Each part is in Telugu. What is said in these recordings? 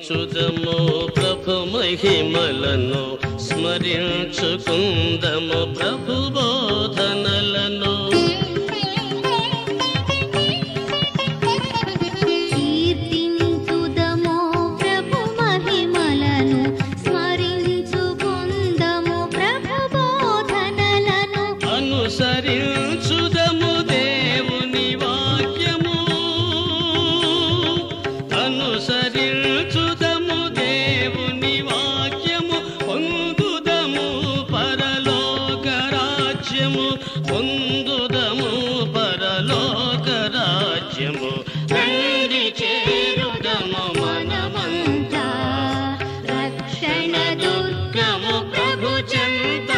కీర్తించుదము ప్రభు మహిమలను స్మరించుకుందము ప్రభు బోధనలను కీర్తించుదము ప్రభు మహిమలను స్మరించుకుందము ప్రభు బోధనలను అనుసరించుదము దేవుని వాక్యము అనుసరించుదము దేవుని వాక్యము పొందుదము పరలోక రాజ్యము పొందుదము పరలోక రాజ్యము రండి చేరుదము మనమంతా రక్షణ దుర్గము ప్రభు చెంత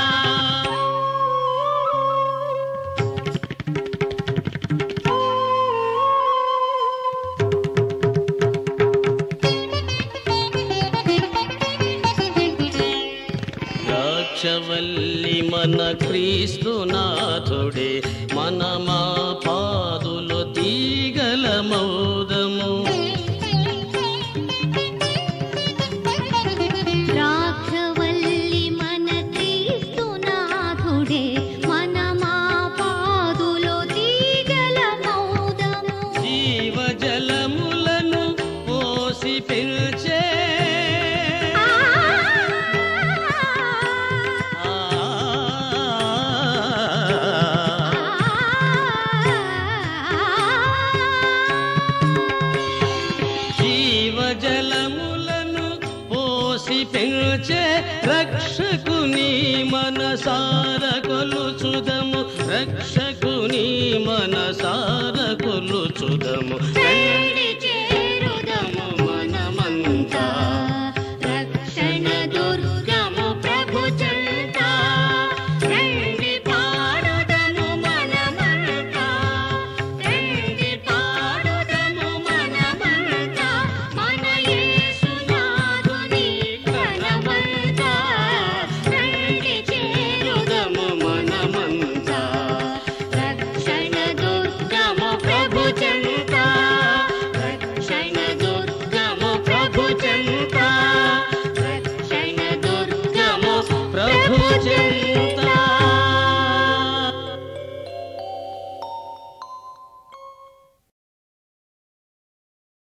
ద్రాక్షవల్లి మన క్రీస్తునాథుడే మన మా పాదులు తీగల మౌదము ద్రాక్షవల్లి మన క్రీస్తునాథుడే మన మా పాదులో తీగల మౌదము జీవజలములను పోసి పిలిచే జీవజలములను పోసి పెంచే రక్షకుని మనసార కొలుచుదము రక్షకుని మనసార కొలుచుదము